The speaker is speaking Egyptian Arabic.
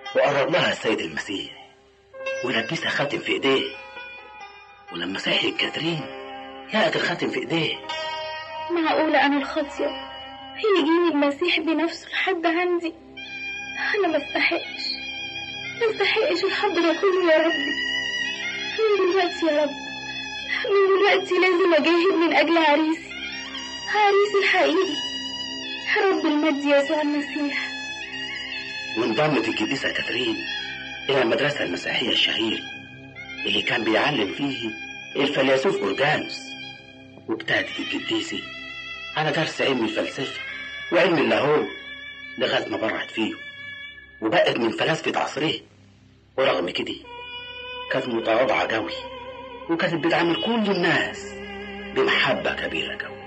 وقرب لها السيد المسيح ولبسها خاتم في ايديه ولما صحيت كاترين لقت الخاتم في ايديه معقولة أنا الخاطية هيجيني المسيح بنفسه لحد عندي أنا ما استحقش ما استحقش الحب ده كله يا ربي من دلوقتي يا رب من دلوقتي لازم أجاهد من أجل عريسي عريسي الحقيقي رب المجد يسوع المسيح وانضمت القديسة كاترين إلى المدرسة المسيحية الشهيرة اللي كان بيعلم فيه الفيلسوف أورجانوس وابتدت القديسة على درس علم الفلسفة وعلم اللاهوت لغاية ما برعت فيه وبقت من فلاسفة عصره ورغم كده كانت متواضعة قوي وكانت بتعامل كل الناس بمحبة كبيرة قوي